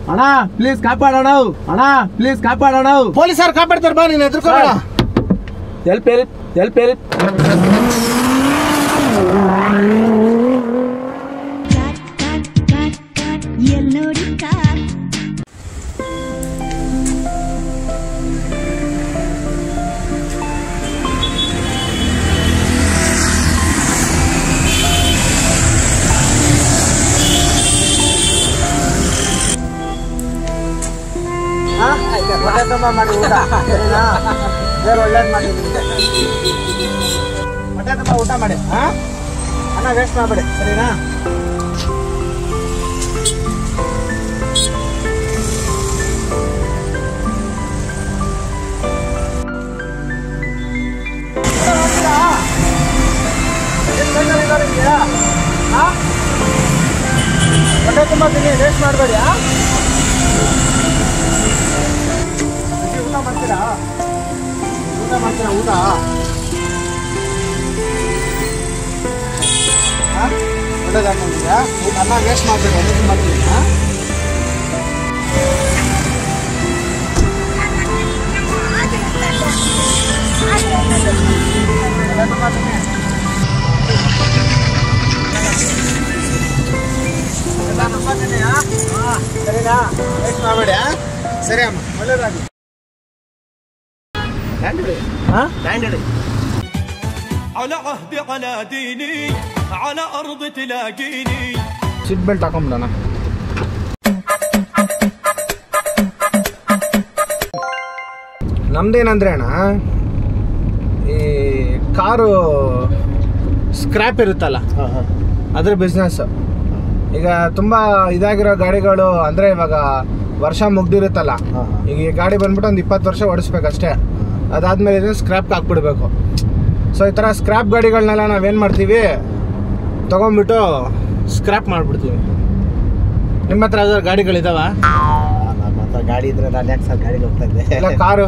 ಅಣ್ಣ ಪ್ಲೀಸ್ ಕಾಪಾಡೋಣ ಅಣ್ಣ ಪ್ಲೀಸ್ ಕಾಪಾಡೋಣ ಪೊಲೀಸರು ಕಾಪಾಡ್ತಾರೆ ಬಾ ನೀನು ಎದುರ್ಕೋಬೇಡ ಎಲ್ಪ್ ಎಲ್ಪ್ ಎಲ್ಪ್ ಎಲ್ಪ್ ಕಾಟ್ ಕಾಟ್ ಕಾಟ್ ಕಾಟ್ ಎಲ್ ನೋಡಿ ಕಾಟ್ ಹೊಟ್ಟೆ ತುಂಬ ಮಾಡಿ ಊಟ ಸರಿನಾ ದೇವ್ರು ಒಳ್ಳೇದು ಮಾಡಿ ನಿಮಗೆ ಹೊಟ್ಟೆ ತುಂಬ ಊಟ ಮಾಡಿ ಹಾ ಅನ್ನ ವೇಸ್ಟ್ ಮಾಡಬೇಡಿ ಸರಿನಾ ಹೊಟ್ಟೆ ತುಂಬ ತಿನ್ನಿ ವೇಸ್ಟ್ ಮಾಡಬೇಡಿ ಹಾ ಅಜ್ಜಿ, ಊಟ ಮಾಡ್ತೀರಾ ಊಟ ಮಾಡ್ತೀರಾ ಊಟ ಹಾ? ಒಳ್ಳೇದಾಗ್ ಬಂದಿದ್ಯಾ ಊಟ ಅನ್ನ ವೇಸ್ಟ್ ಮಾಡ್ಬೇಡಿ ಅದಕ್ಕೆ ಮಾಡ್ತೀನಿ ಹಾ? ಎಲ್ಲ ಮಾಡ್ತೀನಿ. ಎಲ್ಲ ಮಾಡ್ತೀನಿ, ಹಾ? ಹಾ, ಸರಿನಾ ವೇಸ್ಟ್ ಮಾಡಬೇಡಿ ಹಾ? ಸರಿ ಅಮ್ಮ ಒಳ್ಳೇದಾಗಲಿ ಹಾ على عهدي على ديني على أرض تلاقيني ಸೀಟ್ ಬೆಲ್ಟ್ ಹಾಕೊಂಬಿಡೋಣ ನಮ್ದೇನಂದ್ರೆ ಅಣ್ಣ ಈ ಕಾರು ಸ್ಕ್ರ್ಯಾಪ್ ಇರುತ್ತಲ್ಲ ಅದ್ರ ಬಿಸ್ನೆಸ್ ಈಗ ತುಂಬ ಇದಾಗಿರೋ ಗಾಡಿಗಳು ಅಂದರೆ ಇವಾಗ ವರ್ಷ ಮುಗ್ದಿರುತ್ತಲ್ಲ ಈಗ ಈ ಗಾಡಿ ಬಂದ್ಬಿಟ್ಟು ಒಂದು ಇಪ್ಪತ್ತು ವರ್ಷ ಓಡಿಸ್ಬೇಕಷ್ಟೇ ಅದಾದ್ಮೇಲೆ ಇದನ್ನ ಸ್ಕ್ರ್ಯಾಪ್ಗೆ ಹಾಕ್ಬಿಡ್ಬೇಕು ಸೊ ಈ ಥರ ಸ್ಕ್ರ್ಯಾಪ್ ಗಾಡಿಗಳನ್ನೆಲ್ಲ ನಾವೇನು ಮಾಡ್ತೀವಿ ತೊಗೊಂಡ್ಬಿಟ್ಟು ಸ್ಕ್ರ್ಯಾಪ್ ಮಾಡಿಬಿಡ್ತೀವಿ ನಿಮ್ಮ ಹತ್ರ ಯಾವ್ದಾದ್ರು ಗಾಡಿಗಳಿದಾವ ನಮ್ಮ ಹತ್ರ ಗಾಡಿ ಇದ್ರೆ ನಾನು ಯಾಕೆ ಸರ್ ಗಾಡಿಗೆ ಹೋಗ್ತಾ ಇದ್ದೆ ಇಲ್ಲ ಕಾರು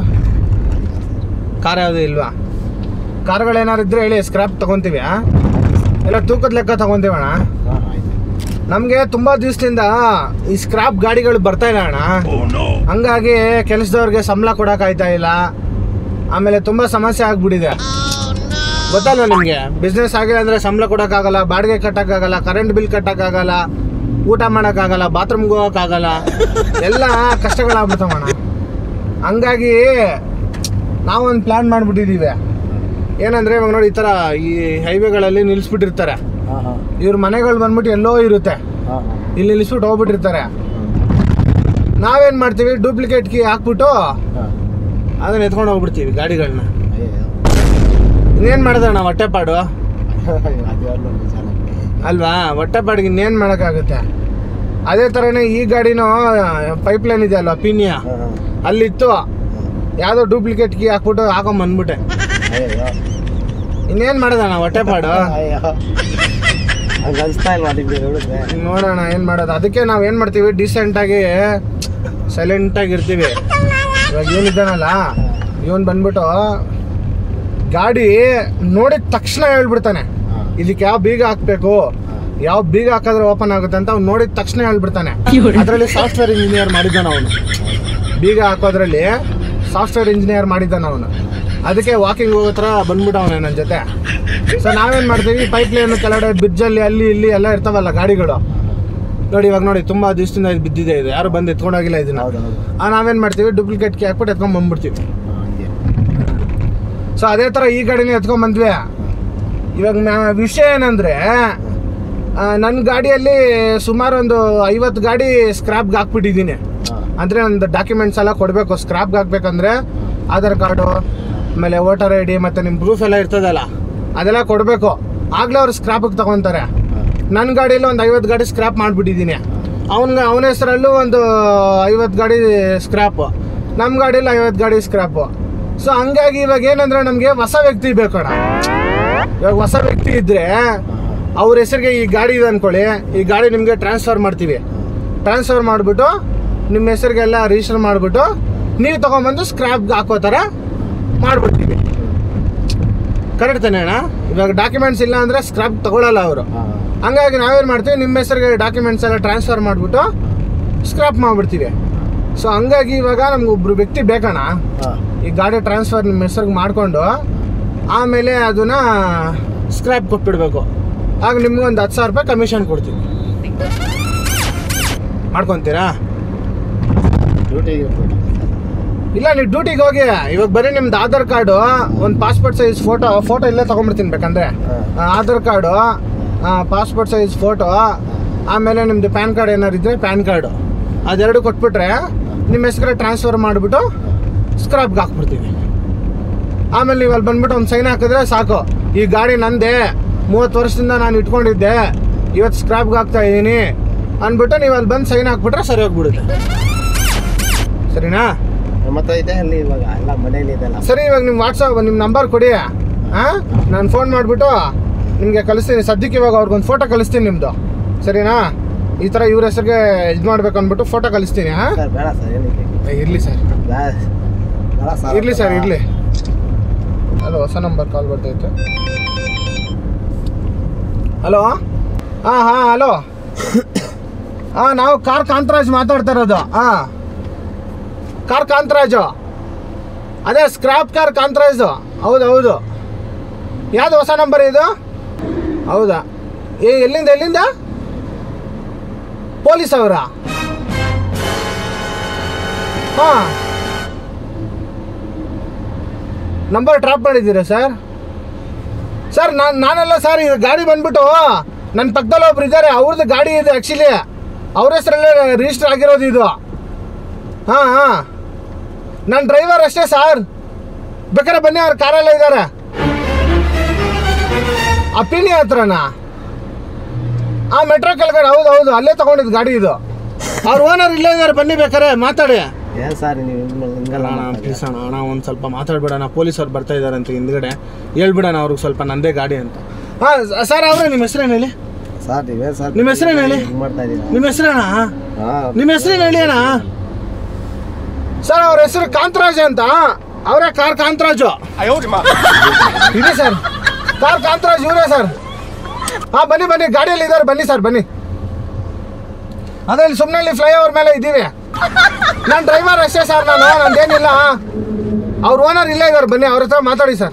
ಕಾರ್ ಯಾವುದು ಇಲ್ವಾ ಕಾರ್ಗಳೇನಾದ್ರು ಇದ್ರೆ ಹೇಳಿ ಸ್ಕ್ರ್ಯಾಪ್ ತೊಗೊತೀವಿ ಆ? ಇಲ್ಲ ತೂಕದ ಲೆಕ್ಕ ತೊಗೊತೀವಣ್ಣ ಹಾ, ಆಯ್ತು. ನಮಗೆ ತುಂಬ ದಿವಸದಿಂದ ಈ ಸ್ಕ್ರಾಪ್ ಗಾಡಿಗಳು ಬರ್ತಾ ಇಲ್ಲ ಅಣ್ಣ ಹಂಗಾಗಿ ಕೆಲಸದವ್ರಿಗೆ ಸಂಬಳ ಕೊಡೋಕ್ಕಾಯ್ತಾ ಇಲ್ಲ ಆಮೇಲೆ ತುಂಬ ಸಮಸ್ಯೆ ಆಗ್ಬಿಟ್ಟಿದೆ ಗೊತ್ತಲ್ವ ನಿಮಗೆ ಬಿಸ್ನೆಸ್ ಆಗಿಲ್ಲ ಅಂದರೆ ಸಂಬಳ ಕೊಡೋಕ್ಕಾಗಲ್ಲ ಬಾಡಿಗೆ ಕಟ್ಟೋಕ್ಕಾಗಲ್ಲ ಕರೆಂಟ್ ಬಿಲ್ ಕಟ್ಟೋಕ್ಕಾಗಲ್ಲ ಊಟ ಮಾಡೋಕ್ಕಾಗಲ್ಲ ಬಾತ್ರೂಮ್ಗೆ ಹೋಗೋಕ್ಕಾಗಲ್ಲ ಎಲ್ಲ ಕಷ್ಟಗಳಾಗ್ಬಿಡ್ತಾವಣ್ಣ ಹಂಗಾಗಿ ನಾವೊಂದು ಪ್ಲ್ಯಾನ್ ಮಾಡಿಬಿಟ್ಟಿದ್ದೀವಿ ಏನಂದರೆ ಇವಾಗ ನೋಡಿ ಈ ಥರ ಈ ಹೈವೇಗಳಲ್ಲಿ ನಿಲ್ಲಿಸ್ಬಿಟ್ಟಿರ್ತಾರೆ ಹಾ, ಹಾ, ಇವ್ರ ಮನೆಗಳು ಬಂದ್ಬಿಟ್ಟು ಎಲ್ಲೋ ಇರುತ್ತೆ ಹಾ, ಹಾ. ಇಲ್ಲಿ ನಿಲ್ಲಿಸ್ಬಿಟ್ಟು ಹೋಗ್ಬಿಟ್ಟಿರ್ತಾರೆ ನಾವೇನ್ ಮಾಡ್ತೀವಿ ಡೂಪ್ಲಿಕೇಟ್ ಕೀ ಹಾಕ್ಬಿಟ್ಟು ಹಾ. ಅದನ್ನ ಎತ್ಕೊಂಡು ಹೋಗ್ಬಿಡ್ತೀವಿ ಗಾಡಿಗಳನ್ನ ಅಯ್ಯೋ. ಇನ್ನೇನ್ ಮಾಡಿದಣ್ಣ ಹೊಟ್ಟೆಪಾಡು ಅದು ಯಾವ್ದು ನಿಜ ನಮ್ಗೆ. ಅಲ್ವಾ ಹೊಟ್ಟೆಪಾಡಿಗೆ ಇನ್ನೇನ್ ಮಾಡೋಕ್ಕಾಗುತ್ತೆ ಅದೇ ಥರನೇ ಈ ಗಾಡಿನೂ ಪೈಪ್ ಲೈನ್ ಇದೆ ಅಲ್ವಾ ಪಿನಿಯ ಹಾ, ಹಾ. ಅಲ್ಲಿತ್ತು ಯಾವುದೋ ಡೂಪ್ಲಿಕೇಟ್ ಕೀ ಹಾಕ್ಬಿಟ್ಟು ಹಾಕೊಂಡ್ ಬಂದ್ಬಿಟ್ಟೆ ಅಯ್ಯೋ. ಇನ್ನೇನ್ ಮಾಡೋದಣ್ಣ ಹೊಟ್ಟೆಪಾಡು ಅಯ್ಯೋ. ಹಂಗ್ ಅನ್ಸ್ತಾ ಇಲ್ವಾ ನಿಮ್ಗೆ ಹೇಳಿದ್ರೆ ನೋಡೋಣ ಏನು ಮಾಡೋದು ಅದಕ್ಕೆ ನಾವು ಏನು ಮಾಡ್ತೀವಿ ಡೀಸೆಂಟಾಗಿ ಸೈಲೆಂಟಾಗಿ ಇರ್ತೀವಿ ಇವಾಗ ಇವನಿದ್ದಾನಲ್ಲ ಇವನು ಬಂದ್ಬಿಟ್ಟು ಗಾಡಿ ನೋಡಿದ ತಕ್ಷಣ ಹೇಳ್ಬಿಡ್ತಾನೆ ಹಾ. ಇದಕ್ಕೆ ಯಾವ ಬೀಗ ಹಾಕ್ಬೇಕು ಯಾವ ಬೀಗ ಹಾಕಿದ್ರೆ ಓಪನ್ ಆಗುತ್ತೆ ಅಂತ ಅವ್ನು ನೋಡಿದ ತಕ್ಷಣ ಹೇಳ್ಬಿಡ್ತಾನೆ ಅದರಲ್ಲಿ ಸಾಫ್ಟ್ವೇರ್ ಇಂಜಿನಿಯರ್ ಮಾಡಿದ್ದಾನ ಅವನು ಬೀಗ ಹಾಕೋದ್ರಲ್ಲಿ ಸಾಫ್ಟ್ವೇರ್ ಇಂಜಿನಿಯರ್ ಮಾಡಿದ್ದಾನ ಅವನು ಅದಕ್ಕೆ ವಾಕಿಂಗ್ ಹೋಗೋ ಥರ ಬಂದ್ಬಿಟ್ಟವನೆ ನನ್ನ ಜೊತೆ ಸೊ ನಾವೇನು ಮಾಡ್ತೀವಿ ಪೈಪ್ ಲೈನ್ ಕೆಳಗಡೆ ಬ್ರಿಡ್ಜಲ್ಲಿ ಅಲ್ಲಿ ಇಲ್ಲಿ ಎಲ್ಲ ಇರ್ತಾವಲ್ಲ ಗಾಡಿಗಳು ನೋಡಿ ಇವಾಗ ನೋಡಿ ತುಂಬ ದಿವಸದಿಂದ ಇದು ಬಿದ್ದಿದೆ ಇದು ಯಾರು ಬಂದು ಎತ್ಕೊಂಡೋಗಿಲ್ಲ ಇದನ್ನ ಹೌದು ಹೌದು ಆ ನಾವೇನು ಮಾಡ್ತೀವಿ ಡೂಪ್ಲಿಕೇಟ್ ಕೀ ಹಾಕ್ಬಿಟ್ಟು ಎತ್ಕೊಂಡ್ ಬಂದ್ಬಿಡ್ತೀವಿ ಹಾ, ಹಂಗೆ. ಸೊ ಅದೇ ಥರ ಈ ಗಾಡಿನೇ ಎತ್ಕೊಂಡ್ ಬಂದ್ವಿ ಇವಾಗ ನಾ ವಿಷಯ ಏನಂದ್ರೆ ನನ್ನ ಗಾಡಿಯಲ್ಲಿ ಸುಮಾರು ಒಂದು ಐವತ್ತು ಗಾಡಿ ಸ್ಕ್ರಾಪ್ಗೆ ಹಾಕ್ಬಿಟ್ಟಿದ್ದೀನಿ ಹಾ. ಅಂದರೆ ಒಂದು ಡಾಕ್ಯುಮೆಂಟ್ಸ್ ಎಲ್ಲ ಕೊಡಬೇಕು ಸ್ಕ್ರಾಪ್ಗೆ ಹಾಕ್ಬೇಕಂದ್ರೆ ಆಧಾರ್ ಕಾರ್ಡು ಆಮೇಲೆ ವೋಟರ್ ಐ ಡಿ ಮತ್ತು ನಿಮ್ಮ ಪ್ರೂಫ್ ಎಲ್ಲ ಇರ್ತದಲ್ಲ ಅದೆಲ್ಲ ಕೊಡಬೇಕು ಆಗಲೇ ಅವ್ರು ಸ್ಕ್ರಾಪಿಗೆ ತಗೊತಾರೆ ನನ್ನ ಗಾಡಿಯಲ್ಲಿ ಒಂದು ಐವತ್ತು ಗಾಡಿ ಸ್ಕ್ರಾಪ್ ಮಾಡಿಬಿಟ್ಟಿದ್ದೀನಿ ಅವನ ಅವನ ಹೆಸರಲ್ಲೂ ಒಂದು ಐವತ್ತು ಗಾಡಿ ಸ್ಕ್ರಾಪು ನಮ್ಮ ಗಾಡಿಯಲ್ಲಿ ಐವತ್ತು ಗಾಡಿ ಸ್ಕ್ರಾಪು ಸೊ ಹಂಗಾಗಿ ಇವಾಗ ಏನಂದ್ರೆ ನಮಗೆ ಹೊಸ ವ್ಯಕ್ತಿ ಬೇಕಣ ಇವಾಗ ಹೊಸ ವ್ಯಕ್ತಿ ಇದ್ದರೆ ಅವ್ರ ಹೆಸರಿಗೆ ಈ ಗಾಡಿ ಇದೆ ಅನ್ಕೊಳ್ಳಿ ಈ ಗಾಡಿ ನಿಮಗೆ ಟ್ರಾನ್ಸ್ಫರ್ ಮಾಡ್ತೀವಿ ಟ್ರಾನ್ಸ್ಫರ್ ಮಾಡಿಬಿಟ್ಟು ನಿಮ್ಮ ಹೆಸರಿಗೆಲ್ಲ ರಿಜಿಸ್ಟರ್ ಮಾಡಿಬಿಟ್ಟು ನೀವು ತೊಗೊಂಬಂದು ಸ್ಕ್ರಾಪ್ಗೆ ಹಾಕೋ ಥರ ಮಾಡಿಬಿಡ್ತೀವಿ ಕರೆಕ್ಟ್ ತಾನೇ ಅಣ್ಣ ಇವಾಗ ಡಾಕ್ಯುಮೆಂಟ್ಸ್ ಇಲ್ಲ ಅಂದರೆ ಸ್ಕ್ರಾಪ್ ತಗೊಳ್ಳಲ್ಲ ಅವರು ಹಾ. ಹಂಗಾಗಿ ನಾವೇನು ಮಾಡ್ತೀವಿ ನಿಮ್ಮ ಹೆಸರಿಗೆ ಡಾಕ್ಯುಮೆಂಟ್ಸ್ ಎಲ್ಲ ಟ್ರಾನ್ಸ್ಫರ್ ಮಾಡಿಬಿಟ್ಟು ಸ್ಕ್ರಾಪ್ ಮಾಡಿಬಿಡ್ತೀವಿ ಸೊ ಹಂಗಾಗಿ ಇವಾಗ ನಮ್ಗೆ ಒಬ್ರು ವ್ಯಕ್ತಿ ಬೇಕಣ್ಣ ಹಾಂ ಈ ಗಾಡಿ ಟ್ರಾನ್ಸ್ಫರ್ ನಿಮ್ಮ ಹೆಸರಿಗೆ ಮಾಡಿಕೊಂಡು ಆಮೇಲೆ ಅದನ್ನ ಸ್ಕ್ರ್ಯಾಪ್ ಕೊಟ್ಬಿಡ್ಬೇಕು ಆಗ ನಿಮ್ಗೆ ಒಂದು ಹತ್ತು ಸಾವಿರ ರೂಪಾಯಿ ಕಮಿಷನ್ ಕೊಡ್ತೀವಿ ಮಾಡ್ಕೊತೀರಾ ಡ್ಯೂಟಿಗೆ ಇಲ್ಲ ನೀವು ಡ್ಯೂಟಿಗೆ ಹೋಗಿ ಇವಾಗ ಬರೀ ನಿಮ್ದು ಆಧಾರ್ ಕಾರ್ಡು ಒಂದು ಪಾಸ್ಪೋರ್ಟ್ ಸೈಜ್ ಫೋಟೋ ಫೋಟೋ ಇಲ್ಲೇ ತೊಗೊಂಡ್ಬಿಡ್ತೀನಿ ಬೇಕಂದ್ರೆ ಆ, Aadhaar card passport size photo ಆಮೇಲೆ ನಿಮ್ಮದು ಪ್ಯಾನ್ ಕಾರ್ಡ್ ಏನಾರು ಇದ್ದರೆ ಪ್ಯಾನ್ ಕಾರ್ಡು ಅದೆರಡು ಕೊಟ್ಬಿಟ್ರೆ ನಿಮ್ಮ ಹೆಸ್ರಿಗೆ ಟ್ರಾನ್ಸ್ಫರ್ ಮಾಡಿಬಿಟ್ಟು ಸ್ಕ್ರಾಪ್ಗೆ ಹಾಕ್ಬಿಡ್ತೀವಿ ಆಮೇಲೆ ನೀವು ಅಲ್ಲಿ ಬಂದ್ಬಿಟ್ಟು ಒಂದು ಸೈನ್ ಹಾಕಿದ್ರೆ ಸಾಕು ಈ ಗಾಡಿ ನಂದೇ ಮೂವತ್ತು ವರ್ಷದಿಂದ ನಾನು ಇಟ್ಕೊಂಡಿದ್ದೆ ಇವತ್ತು ಸ್ಕ್ರಾಪ್ಗೆ ಹಾಕ್ತಾ ಇದ್ದೀನಿ ಅಂದ್ಬಿಟ್ಟು ನೀವು ಅಲ್ಲಿ ಬಂದು ಸೈನ್ ಹಾಕ್ಬಿಟ್ರೆ ಸರಿ ಹೋಗ್ಬಿಡುತ್ತೆ ಸರಿನಾ ಮತ್ತೆ ಇದೆ ಅಲ್ಲಿ ಇವಾಗ ಎಲ್ಲ ಮನೇಲಿ ಇದೆಲ್ಲ ಸರಿ ಇವಾಗ ನಿಮ್ಮ ವಾಟ್ಸಪ್ ನಿಮ್ಮ ನಂಬರ್ ಕೊಡಿ ಹಾಂ ನಾನು ಫೋನ್ ಮಾಡಿಬಿಟ್ಟು ನಿಮಗೆ ಕಳಿಸ್ತೀನಿ ಸದ್ಯಕ್ಕೆ ಇವಾಗ ಅವ್ರಿಗೊಂದು ಫೋಟೋ ಕಳಿಸ್ತೀನಿ ನಿಮ್ಮದು ಸರಿನಾ ಈ ಥರ ಇವ್ರ ಹೆಸರಿಗೆ ಇದು ಮಾಡ್ಬೇಕು ಅಂದ್ಬಿಟ್ಟು ಫೋಟೋ ಕಳಿಸ್ತೀನಿ ಹಾಂ ಸರ್ ಬೇಡ ಸರ್ ಏನಕ್ಕೆ ಇರಲಿ ಸರ್ ಬೇಡ ಬೇಡ ಸರ್ ಇರಲಿ ಸರ್ ಇರಲಿ ಹಲೋ ಹೊಸ ನಂಬರ್ ಕಾಲ್ ಬರ್ತೈತೆ ಹಲೋ ಹಾಂ ಹಾಂ ಹಲೋ ಹಾಂ ನಾವು ಕಾರ್ ಕಾಂತರಾಜ್ ಮಾತಾಡ್ತಾ ಇರೋದು ಹಾಂ ಕಾರ್ ಕಾಂತರಾಜು ಅದೇ ಸ್ಕ್ರಾಪ್ ಕಾರ್ ಕಾಂತರಾಜು ಹೌದು ಹೌದು ಯಾವುದು ಹೊಸ ನಂಬರ್ ಇದು ಹೌದಾ ಏ ಎಲ್ಲಿಂದ ಎಲ್ಲಿಂದ ಪೊಲೀಸ್ ಅವರ ಹಾಂ ನಂಬರ್ ಡ್ರಾಪ್ ಮಾಡಿದ್ದೀರಾ ಸರ್ ಸರ್ ನಾನು ನಾನಲ್ಲ ಸರ್ ಇದು ಗಾಡಿ ಬಂದ್ಬಿಟ್ಟು ನನ್ನ ಪಕ್ಕದಲ್ಲಿ ಒಬ್ರು ಇದ್ದಾರೆ ಅವ್ರದ್ದು ಗಾಡಿ ಇದೆ ಆ್ಯಕ್ಚುಲಿ ಅವ್ರ ಹೆಸರಲ್ಲೇ ರಿಜಿಸ್ಟರ್ ಆಗಿರೋದು ಇದು ಹಾಂ ಹಾಂ ನನ್ನ ಡ್ರೈವರ್ ಅಷ್ಟೇ ಸರ್ ಬೇಕಾದ್ರೆ ಬನ್ನಿ ಅವ್ರ ಕಾರೆಲ್ಲ ಇದ್ದಾರೆ ಅಪ್ಪಿನಿ ಹತ್ರನಾ ಆ ಮೆಟ್ರೋ ಕೆಳಗಡೆ ಹೌದು ಹೌದು ಅಲ್ಲೇ ತಗೊಂಡಿದ್ದು ಗಾಡಿ ಇದು ಅವ್ರ ಓನರ್ ಇಲ್ಲೇ ಇದ್ದಾರೆ ಬನ್ನಿ ಬೇಕಾರೆ ಮಾತಾಡಿ ಏನು ಸರ್ ನೀವು ಹಿಂಗ್- ಹಿಂಗೆಲ್ಲ ಅಣ್ಣ ಮಾತಾಡಿ. ಪ್ಲೀಸ್ ಅಣ್ಣ ಅಣ್ಣ ಒಂದು ಸ್ವಲ್ಪ ಮಾತಾಡ್ಬಿಡೋಣ ಪೊಲೀಸವ್ರು ಬರ್ತಾ ಇದ್ದಾರೆ ಅಂತ ಹಿಂದ್ಗಡೆ ಹೇಳ್ಬಿಡೋಣ ಅವ್ರಿಗೆ ಸ್ವಲ್ಪ ನಂದೇ ಗಾಡಿ ಅಂತ ಹಾಂ ಸರ್ ಅವ್ರೆ ನಿಮ್ಮ ಹೆಸರೇನು ಹೇಳಿ ಸರ್ ನೀವೇನು ಸರ್ ನಿಮ್ಮ ಹೆಸ್ರೇನ್ ಹೇಳಿ? ಹಿಂಗ್ ಮಾಡ್ತಾ ಇದ್ದೀರಾ ನಿಮ್ಮ ಹೆಸರೇನ ಹಾಂ ನಿಮ್ಮ ಹೆಸರೇನು ಹೇಳಿ ಅಣ್ಣ ಸರ್ ಅವ್ರ ಹೆಸರು ಕಾಂತರಾಜ್ ಅಂತ ಅವರೇ ಕಾರ್ ಕಾಂತರಾಜು ಇದೆ ಸರ್ ಕಾರ್ ಕಾಂತರಾಜ್ ಇವರೇ ಸರ್ ಹಾಂ ಬನ್ನಿ ಬನ್ನಿ ಗಾಡಿಯಲ್ಲಿ ಇದ್ದಾರೆ ಬನ್ನಿ ಸರ್ ಬನ್ನಿ ಅದೇ ಇಲ್ಲಿ ಸುಮ್ಮನೆ ಫ್ಲೈಓವರ್ ಮೇಲೆ ಇದ್ದೀವಿ ನಾನು ಡ್ರೈವರ್ ಅಷ್ಟೇ ಸರ್ ನಾನು ನಂದೇನಿಲ್ಲ ಅವ್ರ ಓನರ್ ಇಲ್ಲೇ ಇದ್ದಾರೆ ಬನ್ನಿ ಅವ್ರ ಹತ್ರ ಮಾತಾಡಿ ಸರ್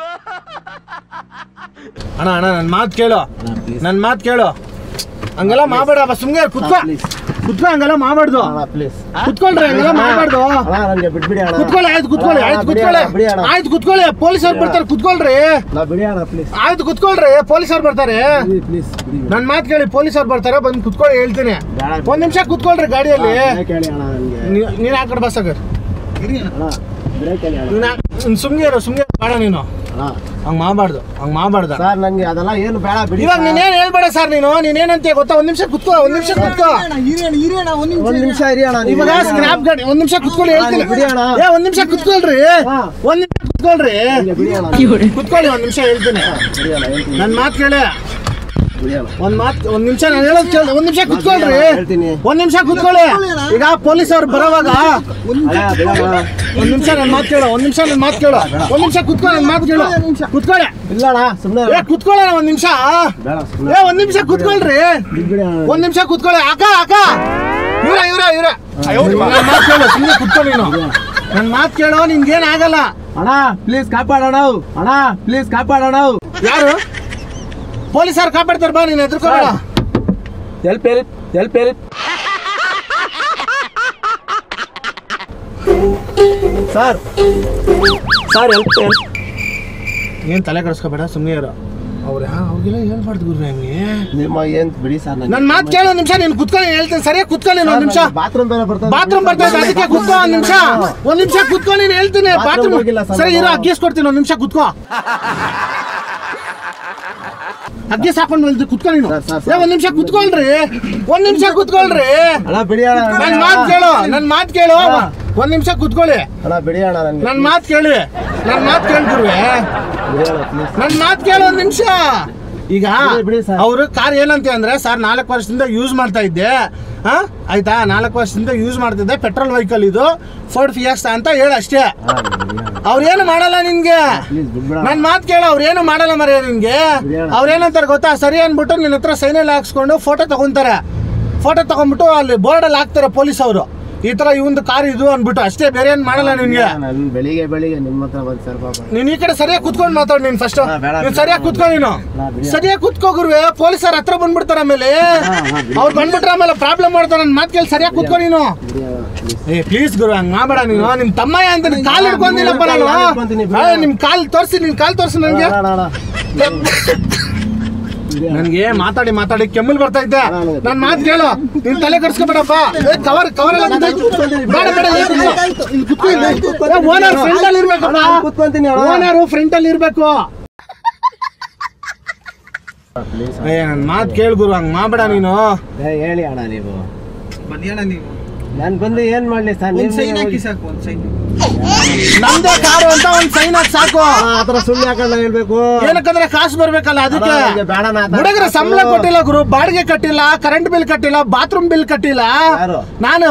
ಅಣ್ಣ ಅಣ್ಣ ನನ್ನ ಮಾತು ಕೇಳು ನನ್ನ ಮಾತು ಕೇಳು ಹಂಗೆಲ್ಲ ಮಾಡಬೇಡ ಸುಮ್ಮನೆ ಕುತ್ಕೋ please. ಕುತ್ಕೋ ಹಂಗೆಲ್ಲ ಮಾಡಬಾರ್ದು ಅಣ್ಣ ಪ್ಲೀಸ್ ಕುತ್ಕೊಳ್ರಿ ಹಂಗೆಲ್ಲ ಮಾಡಬಾರ್ದು ಅಣ್ಣ ನನಗೆ ಬಿಟ್ಬಿಡಿ ಅಣ್ಣ ಕುತ್ಕೊಳ್ಳಿ ಆಯ್ತು ಕುತ್ಕೊಳ್ಳಿ ಆಯ್ತು ಬಿಡಿ ಕುತ್ಕೊಳ್ಳಿ ಅಣ್ಣ, ಬಿಡಿ ಅಣ್ಣ. ಆಯ್ತು ಕುತ್ಕೊಳ್ಳಿ ಪೊಲೀಸವ್ರು ಬರ್ತಾರೆ ಕುತ್ಕೊಳ್ರಿ ನಾ ಬಿಡಿ ಅಣ್ಣ ಪ್ಲೀಸ್ ಆಯ್ತು ಕುತ್ಕೊಳ್ರಿ ಪೊಲೀಸವ್ರು ಬರ್ತಾರೆ ಪ್ಲೀಸ್ ಬಿಡಿ ನನ್ನ ಮಾತು ಕೇಳಿ ಪೊಲೀಸವ್ರು ಬರ್ತಾರೆ ಬಂದು ಕುತ್ಕೊಳ್ಳಿ ಹೇಳ್ತೀನಿ ಬೇಡ. ಒಂದ್ ನಿಮಿಷ ಕುತ್ಕೊಳ್ರಿ ಗಾಡಿಯಲ್ಲಿ ಬ್ರೇಕ್ ಹೇಳಿ ಅಣ್ಣ ನನಗೆ ನೀ- ನೀನ್ ಆ ಕಡೆ ಬಸ್ ಆಗರ್ ಅಣ್ಣ ಬ್ರೇಕ್ ಹೇಳಿ ಅಣ್ಣ ನೀನ್ ಸುಮ್ಗೆ ಇರೋ ಸುಮ್ಗೆ ಬೇಡ ನೀನು ಅಣ್ಣ ಹಂಗ್ ಮಾಡಬಾರ್ದು ಹಂಗ್ ಮಾಡಬಾರ್ದ ಸರ್ ನನಗೆ ಅದೆಲ್ಲ ಏನು ಬೇಡ ಬಿಡಿ ಇವಾಗ ನೀನೇನ್ ಹೇಳ್ಬೇಡ ಸರ್ ನೀನು ನೀನೇನಂತ ಗೊತ್ತಾ ಒಂದ್ ನಿಮಿಷ ಕುತ್ಕೋ ಒಂದ್ ನಿಮಿಷ ಕುತ್ಕೋ ಒಂದು ನಿಮಿಷ ಇರಿ ಅಣ್ಣ ನೀವು ಇವಾಗ ಸ್ಕ್ರಾಪ್ ಗಾಡಿ ಒಂದ್ ನಿಮಿಷ ಕುತ್ಕೊಳ್ಳಿ ಹೇಳ್ತೀನಿ ಬಿಡಿ ಅಣ್ಣ. ಏ ಒಂದ್ ನಿಮಿಷ ಕುತ್ಕೊಳ್ರಿ ಹಾ. ಒಂದ್ ನಿಮಿಷ ಕುತ್ಕೊಳ್ರಿ ನನಗೆ ಬಿಡಿ ಅಣ್ಣ ಕುತ್ಕೊಳ್ಳಿ ಒಂದ್ ನಿಮಿಷ ಹೇಳ್ತೀನಿ ಬಿಡಿ ಅಣ್ಣ ಹೇಳ್ತೀನಿ ನನ್ ಮಾತು ಕೇಳಿ ಬಿಡಿ ಅಣ್ಣ ಒಂದ್ ಮಾತ್ ಒಂದ್ ನಿಮಿಷ ನಾನು ಹೇಳೋದ್ ಕೇಳಿ ಒಂದ್ ನಿಮಿಷ ಕುತ್ಕೊಳ್ರಿ ಹೇಳ್ತೀನಿ. ಒಂದ್ ನಿಮಿಷ ಕುತ್ಕೊಳ್ಳಿ ಈಗ ಪೊಲೀಸ್ ಅವ್ರು ಬರೋವಾಗ ಅಣ್ಣ ಬಿಡಿ ಅಣ್ಣ ಒಂದ್ ನಿಮಿಷ ನನ್ ಮಾತು ಕೇಳು ಒಂದ್ ನಿಮಿಷ ನನ್ ಮಾತು ಕೇಳು ಒಂದ್ ನಿಮಿಷ ಕುತ್ಕೊಳ್ಳಿ ನನ್ ಮಾತು ಕೇಳು ಕುತ್ಕೊಳ್ಳಿ ಇಲ್ಲ ಅಣ್ಣ ಸುಮ್ಮನೆ ಏ ಕುತ್ಕೊಳ್ಳೋಣ ಒಂದ್ ನಿಮಿಷ ಬೇಡ ಸುಮ್ಮನೆ ಏ ಒಂದ್ ನಿಮಿಷ ಕುತ್ಕೊಳ್ರಿ ಬಿಡಿ ಅಣ್ಣ ಒಂದ್ ನಿಮಿಷ ಕುತ್ಕೊಳ್ಳಿ ಅಕ್ಕ ಅಕ್ಕ ಇವ್ರ ಇವ್ರ ಇವ್ರ ನನ್ ಮಾತು ಕೇಳು ಸುಮ್ಮನೆ ಕುತ್ಕೊಳ್ಳಿ ನೀನು ನನ್ ಮಾತು ಕೇಳು ನಿನ್ಗೇನ್ ಆಗಲ್ಲ ಅಣ್ಣ ಪ್ಲೀಸ್ ಕಾಪಾಡೋಣ ಅಣ್ಣ ಪ್ಲೀಸ್ ಕಾಪಾಡೋಣ ಯಾರು ಪೊಲೀಸರು ಕಾಪಾಡ್ತಾರೆ ಬಾ ನೀನು ಎದ್ರುಕೋಬೇಡ help help help help sir sir help help ಏನ್ ತಲೆ ಕೆಡಿಸ್ಕೋಬೇಡ ಸುಮ್ಮನೆ ಇರು ಅವ್ರ ಅವ್ರಿಗೆಲ್ಲ ಹೇಳ್ಬಾರ್ದು ಗುರು ಹಂಗೆ ನಿಮ್ಮ ಏನ್ ಬಿಡಿ ಸರ್ ನನ್ ಮಾತು ಕೇಳೋ ನಿಮಿಷ ನೀನು ಕುತ್ಕೊಳ್ಳಿ ಹೇಳ್ತೀನಿ ಸರಿಯಾಗಿ ಕುತ್ಕೊಳ್ಳಿ ಒಂದ್ ನಿಮಿಷ ಬಾತ್ರೂಮ್ ಬೇರೆ ಬರ್ತದೆ ಬಾತ್ರೂಮ್ ಬರ್ತಾ ಇದೆ ಅದಕ್ಕೆ ಕುತ್ಕೋ ಒಂದ್ ನಿಮಿಷ ಒಂದ್ ನಿಮಿಷ ಕುತ್ಕೊ ನೀನು ಹೇಳ್ತೀನಿ Bathroom ಬಾತ್ರೂಮ್ ಹೋಗಿಲ್ಲ ಸರ್ ಸರಿ ಇರೋ ನಾನು. ಅಗ್ಗೇಸ್ ಕೊಡ್ತೀನಿ ಒಂದ್ ನಿಮಿಷ ಕುತ್ಕೋ ಅಗ್ಗೇಸ್ ಹಾಕೊಂಡು ಬಂದು ಕುತ್ಕೊ ನೀನು ಸರ್, ಸರ್, ಏ ಒಂದ್ ನಿಮಿಷ ಕುತ್ಕೊಳ್ರಿ ಒಂದ್ ನಿಮಿಷ ಕುತ್ಕೊಳ್ರಿ ಅಣ್ಣ ಬಿಡಿ ಅಣ್ಣ ನನ್ ಮಾತು ಕೇಳು ನನ್ ಮಾತು ಕೇಳು ಒಂದ್ ನಿಮಿಷ ಕುತ್ಕೊಳ್ಳಿ ಅಣ್ಣ ಬಿಡಿ ಅಣ್ಣ ನನಗೆ ನನ್ ಮಾತು ಕೇಳಿ ನನ್ ಮಾತು ಕೇಳ್ಬಿಡ್ವೆ ಬಿಡಿ ಅಣ್ಣ ಪ್ಲೀಸ್ ನನ್ ಮಾತು ಕೇಳು ಒಂದ್ ನಿಮಿಷ ಈಗ ಬಿಡಿ, ಬಿಡಿ ಸರ್. ಅವರು ಕಾರ್ ಏನಂತ ಅಂದ್ರೆ ಸರ್ ನಾಲ್ಕು ವರ್ಷದಿಂದ ಯೂಸ್ ಮಾಡ್ತಾ ಇದ್ದೆ ಹಾ ಆಯ್ತಾ ನಾಲ್ಕು ವರ್ಷದಿಂದ ಯೂಸ್ ಮಾಡ್ತಿದ್ದೆ ಪೆಟ್ರೋಲ್ ವೆಹಿಕಲ್ ಇದು ಫೋರ್ಡ್ ಫಿಯಾಸ್ತಾ ಅಂತ ಹೇಳ ಅಷ್ಟೇ ಅವ್ರೇನು ಮಾಡಲ್ಲ ನಿನ್ಗೆ ಪ್ಲೀಸ್ ಬಿಡ್ಬೇಡ ನನ್ ಮಾತು ಕೇಳು ಅವ್ರೇನು ಮಾಡಲ್ಲ ಮರ ನಿನ್ಗೆ ಬಿಡಿ ಅಣ್ಣ. ಅವ್ರೇನಂತಾರೆ ಗೊತ್ತಾ ಸರಿ ಅನ್ಬಿಟ್ಟು ನಿನ್ನ ಹತ್ರ ಸೈನಲ್ಲಿ ಹಾಕ್ಸ್ಕೊಂಡು ಫೋಟೋ ತಗೊಂತಾರೆ ಫೋಟೋ ತಗೊಂಡ್ಬಿಟ್ಟು ಅಲ್ಲಿ ಬೋರ್ಡಲ್ಲಿ ಹಾಕ್ತಾರೆ ಪೊಲೀಸ್ ಅವರು ಈ ತರ ಇವಂದು ಕಾರ್ ಇದು ಅಂದ್ಬಿಟ್ಟು ಅಷ್ಟೇ ಬೇರೆ ಏನ್ ಮಾಡಲ್ಲ ನಿನ್ಗೆ ನಾನು ಬೆಳಿಗ್ಗೆ ಬೆಳಿಗ್ಗೆ ನಿಮ್ಮ ಹತ್ರ ಬಂದು ಸರ್ ಪಾಪ ನೀನ್ ಈ ಕಡೆ ಸರಿಯಾಗಿ ಕುತ್ಕೊಂಡು ಮಾತಾಡ್ ನೀನ್ ಫಸ್ಟ್ ಹಾ, ಬೇಡ, ನೀನ್ ಸರಿಯಾಗಿ ಕುತ್ಕೊ ನೀನು ನಾ ಬಿಡಿ. ಸರಿಯಾಗಿ ಕುತ್ಕೋ ಗುರುವೆ ಪೊಲೀಸರ ಹತ್ರ ಬಂದ್ಬಿಡ್ತಾರ ಆಮೇಲೆ ಅವ್ರು ಬಂದ್ಬಿಟ್ರೆ ಆಮೇಲೆ ಪ್ರಾಬ್ಲಮ್ ಮಾಡ್ತಾರ ನನ್ ಮಾತ್ ಕೇಳಿ ಸರಿಯಾಗಿ ಕುತ್ಕೊ ನೀನು ಏ ಪ್ಲೀಸ್ ಗುರು ಹಂಗ್ ಮಾಡ್ಬೇಡ ನೀನು ನಿಮ್ ತಮ್ಮಯ್ಯ ಅಂತ ನಿನ್ ಕಾಲ್ ಹಿಡ್ಕೊಂಡಿಲ್ಲಪ್ಪ ನಾನು ಕಾಲ್ ಹಿಡ್ಕೊಂತೀನಿ, ಬಿಡು. ಏ, ನಿಮ್ ಕಾಲ್ ತೋರ್ಸಿ ನಿನ್ ಕಾಲ್ ತೋರ್ಸಿ ನನಗೆ ನನ್ಗೆ ಮಾತಾಡಿ ಮಾತಾಡಿ ಕೆಮ್ಮಲ್ ಬರ್ತೈತೆ ನನ್ ಮಾತು ಕೇಳು ನೀನ್ ತಲೆ ಕರ್ಸ್ಕೊಬೇಡಪ್ಪ ಕವರ್ ಕವರ್ ಎಲ್ಲ ಬಿದ್ದೈತೆ. ಬೇಡ ಬೇಡ ಓನರ್ ಫ್ರಂಟ್ ಅಲ್ಲಿ ಇರ್ಬೇಕಪ್ಪ ಕೂತ್ಕೊಂತೀನಿ ಓನರು ಫ್ರಂಟ್ ಅಲ್ಲಿ ಇರ್ಬೇಕು ಏ ನನ್ ಮಾತ್ ಕೇಳ್ ಗುರು ಹಂಗ್ ಮಾಡ್ಬೇಡ ನೀನು ಹೇಳಿ ಅಣ್ಣ ನೀವು ಬಂದ್ಯಾಣ ನೀವು ನಾನು ಬಂದು ಏನ್ ಮಾಡ್ಲಿ ಸರ್ ಒಂದ್ ಸೈನ್ ಹಾಕಿ ಸಾಕು ಒಂದ್ ಸೈನ್ ನಮ್ದೇ ಕಾರು ಅಂತ ಒಂದ್ ಸೈನ್ ಹಾಕಿ ಸಾಕು ಆತರ ಸುಳ್ಳು ಯಾಕಣ್ಣ ಹೇಳ್ಬೇಕು ಏನಕ್ಕಂದ್ರೆ ಕಾಸು ಬರ್ಬೇಕಲ್ಲ ಅದಕ್ಕೆ ಅಣ್ಣ, ಬೇಡ ನಾ ಆ ಥರ ಹುಡುಗರ ಸಂಬಳ ಕೊಟ್ಟಿಲ್ಲ ಗುರು ಬಾಡಿಗೆ ಕಟ್ಟಿಲ್ಲ ಕರೆಂಟ್ ಬಿಲ್ ಕಟ್ಟಿಲ್ಲ ಬಾತ್ರೂಮ್ ಬಿಲ್ ಕಟ್ಟಿಲ್ಲ ಯಾರು? ನಾನು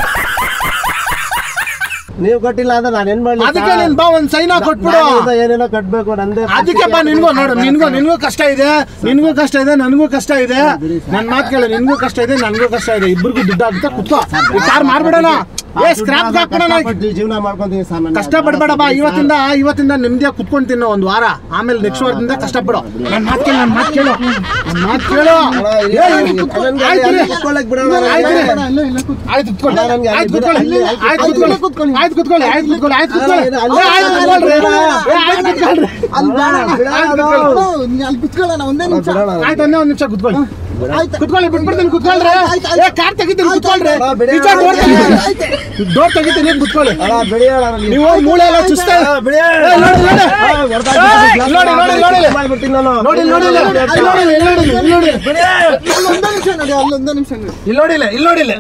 ನೀವು ಕಟ್ಟಿಲ್ಲ ಅಂದ್ರೆ ನಾನು ಏನ್ ಮಾಡ್ಲಿ ಅದಕ್ಕೆ ಸರ್? ನೀನ್ ಬಾ ಒಂದ್ ಸೈನ್ ಹಾಕಿ ಕೊಟ್ಬಿಡು ನಾನಿಂದ ಏನೇನೋ ಕಟ್ಬೇಕು ನಂದೇ ಅದಕ್ಕೆ ಬಾ ನಿನ್ಗೂ ನೋಡು ನಿನ್ಗೂ ನಿನ್ಗೂ ಕಷ್ಟ ಇದೆ ನಿನ್ಗೂ ಕಷ್ಟ ಇದೆ ನನಗೂ ಕಷ್ಟ ಇದೆ ನನ್ ಮಾತು ಕೇಳು ನಿನ್ಗೂ ಕಷ್ಟ ಇದೆ ನನ್ಗೂ ಕಷ್ಟ ಇದೆ ಇಬ್ಬರಿಗೂ ದುಡ್ಡು ಆಗುತ್ತೆ ಕುತ್ಕೋ ಈ ಕಾರ್ ಮಾಡ್ಬಿಡೋಣ ಏ ಸ್ಕ್ರಾಪ್ ಹಾಕ್ಬಿಡೋಣ ಕಷ್ಟಪಟ್ಟು ಜೀವನ ಮಾಡ್ಕೊಂತೀನಿ ಸರ್ ನಾನು. ಕಷ್ಟ ಪಡ್ಬೇಡ ಬಾ ಇವತ್ತಿಂದ ಇವತ್ತಿಂದ ನಿಮ್ದೇ ಕುತ್ಕೊಂಡ್ ತಿನ್ನೋ ಒಂದ್ ವಾರ ಆಮೇಲೆ ನೆಕ್ಸ್ಟ್ ವಾರದಿಂದ ಕಷ್ಟಪಡು ನನ್ ಮಾತು ಕೇಳು ನನ್ ಮಾತು ಕೇಳು ನನ್ ಮಾತು ಕೇಳು ಏ, ನನ್ಗೆ ಆಯ್ತು ರೀ. ಅಲ್ಲಿ ಕುತ್ಕೊಳ್ಳೋಕ್ ಬಿಡೋಣ. ಆಯ್ತು ರೀ. ಆಯ್ತು ಕುತ್ಕೊಳ್ಳಿ ಅಣ್ಣ, ನನ್ಗೆ ಅಲ್ಲಿ ಆಯ್ತು ಕುತ್ಕೊಳ್ಳಿ ಅಲ್ಲಿ- ಅಲ್ಲಿ ಆಯ್ತು ಕುತ್ಕೊಳ್ಳಿ ಆಯ್ತು ಕುತ್ಕೊಳ್ಳಿ ಆಯ್ತು ಕುತ್ಕೊಳ್ಳಿ ಆಯ್ತು ಕುತ್ಕೊಳ್ಳಿ ಅಲ್ಲ, ಏ, ಆಯ್ತು ಕುತ್ಕೊಳ್ರಿ ಏ, ಆಯ್ತು ಕುತ್ಕೊಳ್ರಿ ಅಲ್ಲಿ ಬೇಡ, ಬಿಡೋಣ ಆಯ್ತು ನಾವು. ಕುತ್ಕೊಳ್ಳಿ. ಅಲ್ಲಿ ಕುತ್ಕೊಳ್ಳೋಣ ಒಂದೇ ನಿಮಿಷ ಬಿಡೋಣ. ಆಯ್ತು ಒಂದೇ ಒಂದ್ ನಿಮಿಷ ಕುತ್ಕೊಳ್ಳಿ ಆಯ್ತು ಕುತ್ಕೊಳ್ಳಿ ಬಿಟ್ಬಿಡ್ತೀನಿ ಕುತ್ಕೊಳ್ರಿ ಏ ಕಾರ್ ತೆಗಿತೀನಿ ಕುತ್ಕೊಳ್ರಿ ಅಣ್ಣ, ಬಿಡಿ ನಿಜ ಅಣ್ಣ. ಡೋರ್ ತೆಗಿತೀನಿ ಡೋರ್ ತೆಗಿತೀನಿ ಕುತ್ಕೊಳ್ಳಿ ಅಣ್ಣ, ಬಿಡಿ ಅಣ್ಣ, ನೀವು- ನೀವು ಮೂಳೆ ಎಲ್ಲ ಚುಸ್ತ ಅಣ್ಣ, ಬಿಡಿ. ಏ, ನೋಡಿ, ನೋಡಿ. ಆ, ಹೊರ್ಟ್ ಏ, ಹಾಕ್ಬಿಟ್ಟು ನೋಡಿ, ನೋಡಿ, ನೋಡಿ. ಮಾಡ್ಬಿಡ್ತೀನಿ ನಾನು. ನೋಡಿ ಇಲ್ಲಿ ನೋಡಿ ಇಲ್ಲಿ. ಇಲ್ಲಿ ನೋಡಿ ಇಲ್ಲಿ ನೋಡಿ ಇಲ್ಲಿ, ಇಲ್ಲಿ ನೋಡಿ ಅಲ್ಲೊಂದೇ ನಿಮಿಷ ನೋಡಿ ಅಲ್ಲೊಂದೇ ನಿಮಿಷ ನೋಡಿ ಇಲ್ಲಿ ನೋಡಿ ಇಲ್ಲಿ, ಇಲ್ಲಿ ನೋಡಿ ಇಲ್ಲಿ.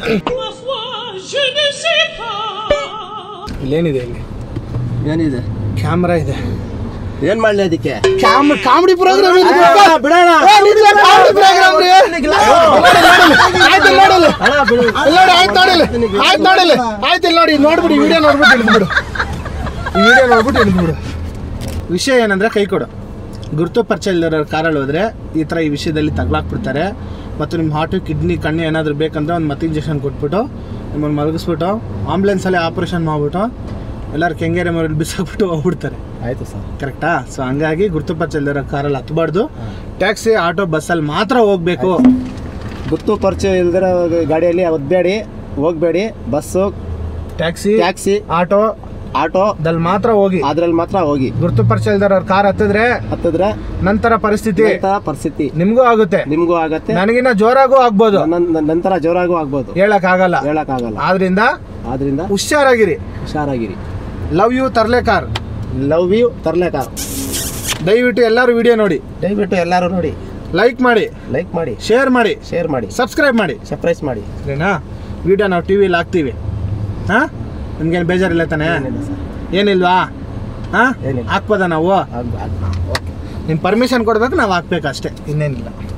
ಇಲ್ಲೇನಿದೆ ಇಲ್ಲಿ ಏನಿದೆ ಕ್ಯಾಮ್ರಾ ಇದೆ ಏನ್ ಮಾಡ್ಲಿ ಅದಕ್ಕೆ ಕ್ಯಾಮ್ ಕಾಮಿಡಿ ಪ್ರೋಗ್ರಾಮ್ ಇದೆ ಅಣ್ಣ, ಬಿಡೋಣ ಕಾಮಿಡಿ ಪ್ರೋಗ್ರಾಮ್ ರೀ ಆಯ್ತು ಇಲ್ಲಿ ನೋಡಿ ಇಲ್ಲಿ. ಅಣ್ಣ, ಬಿಡು. ಇಲ್ಲಿ ನೋಡಿ ಆಯ್ತು ನೋಡಿ ಇಲ್ಲಿ. ಆಯ್ತು ನೋಡಿ ಇಲ್ಲಿ. ಆಯ್ತು ಇಲ್ಲಿ ನೋಡಿ ನೋಡ್ಬಿಡಿ ವಿಡಿಯೋ ನೋಡ್ಬಿಟ್ಟು ಇಳಿದ್ಬಿಡು ಈ ವಿಡಿಯೋ ನೋಡ್ಬಿಟ್ಟು ಇಳಿದ್ಬಿಡು ವಿಷಯ ಏನಂದ್ರೆ ಕೈ ಕೊಡು ಗುರುತು ಪರಿಚಯ ಇಲ್ಲದವ್ರ ಕಾರಲ್ಲಿ ಹೋದ್ರೆ ಈ ಥರ ಈ ವಿಷಯದಲ್ಲಿ ತಗ್ಲಾಕ್ಬಿಡ್ತಾರೆ ಮತ್ತು ನಿಮ್ಮ ಹಾರ್ಟು ಕಿಡ್ನಿ ಕಣ್ಣು ಏನಾದರೂ ಬೇಕಂದ್ರೆ ಒಂದು ಮತ್ತೆ ಇಂಜೆಕ್ಷನ್ ಕೊಟ್ಬಿಟ್ಟು ನಿಮ್ಮನ್ನು ಮಲಗಿಸ್ಬಿಟ್ಟು ಆಂಬುಲೆನ್ಸಲ್ಲೇ ಆಪ್ರೇಷನ್ ಮಾಡಿಬಿಟ್ಟು ಎಲ್ಲರೂ ಕೆಂಗೇರಿ ಮರಲ್ಲಿ ಬಿಸಾಕ್ಬಿಟ್ಟು ಹೋಗ್ಬಿಡ್ತಾರೆ ಆಯ್ತು ಸರ್ ಕರೆಕ್ಟಾ ಸೊ ಹಂಗಾಗಿ ಗುರುತು ಪರಿಚಯ ಇಲ್ಲದವ್ರ ಕಾರಲ್ಲಿ ಹತ್ಬಾರ್ದು ಟ್ಯಾಕ್ಸಿ ಆಟೋ ಬಸ್ಸಲ್ಲಿ ಮಾತ್ರ ಹೋಗ್ಬೇಕು ಗೊತ್ತು ಪರಿಚಯ ಇಲ್ದಿರೋ ಗಾಡಿಯಲ್ಲಿ ಒದ್ಬೇಡಿ ಹೋಗ್ಬೇಡಿ bus taxi taxi auto auto ದಲ್ಲಿ ಮಾತ್ರ ಹೋಗಿ ಅದ್ರಲ್ಲಿ ಮಾತ್ರ ಹೋಗಿ ಗುರುತು ಪರಿಚಯ ಇಲ್ದವ್ರ ಕಾರ್ ಹತ್ತಿದ್ರೆ ಹತ್ತಿದ್ರೆ ನಂತರ ಪರಿಸ್ಥಿತಿ ನಂತರ ಪರಿಸ್ಥಿತಿ ನಿಮ್ಗೂ ಆಗುತ್ತೆ ನಿಮ್ಗೂ ಆಗತ್ತೆ ನನಗಿನ್ನ ಜೋರಾಗೂ ಆಗ್ಬೋದು ನನ್- ನಂತರ ಜೋರಾಗೂ ಆಗ್ಬೋದು ಹೇಳಕ್ ಆಗಲ್ಲ ಹೇಳಕ್ ಆಗಲ್ಲ ಆದ್ರಿಂದ ಆದ್ರಿಂದ ಹುಷಾರಾಗಿರಿ ಹುಷಾರಾಗಿರಿ ಲವ್ ಯು ತರ್ಲೆ ಕಾರ್ ಲವ್ ಯು ತರ್ಲೇಕ ದಯವಿಟ್ಟು ಎಲ್ಲರೂ ವಿಡಿಯೋ ನೋಡಿ ದಯವಿಟ್ಟು ಎಲ್ಲರೂ ನೋಡಿ ಲೈಕ್ ಮಾಡಿ ಲೈಕ್ ಮಾಡಿ ಶೇರ್ ಮಾಡಿ ಶೇರ್ ಮಾಡಿ ಸಬ್ಸ್ಕ್ರೈಬ್ ಮಾಡಿ ಸರ್ಪ್ರೈಸ್ ಮಾಡಿ ಸರಿನಾ ವಿಡಿಯೋ ನಾವು ಟಿ ವಿಲಿ ಹಾಕ್ತೀವಿ ಹಾಂ ನಿಮ್ಗೇನು ಬೇಜಾರಿಲ್ಲ ತಾನೇ ಏನಿಲ್ಲ ಸರ್ ಏನಿಲ್ವಾ ಹಾಂ ಏನಿಲ್ಲ. ಹಾಕ್ಬೋದಾ ನಾವು ಆಗ್- ಆಗ್- ನಿಮ್ಮ ಪರ್ಮಿಷನ್ ಕೊಡ್ಬೇಕು ನಾವು ಹಾಕ್ಬೇಕು ಅಷ್ಟೇ ಇನ್ನೇನಿಲ್ಲ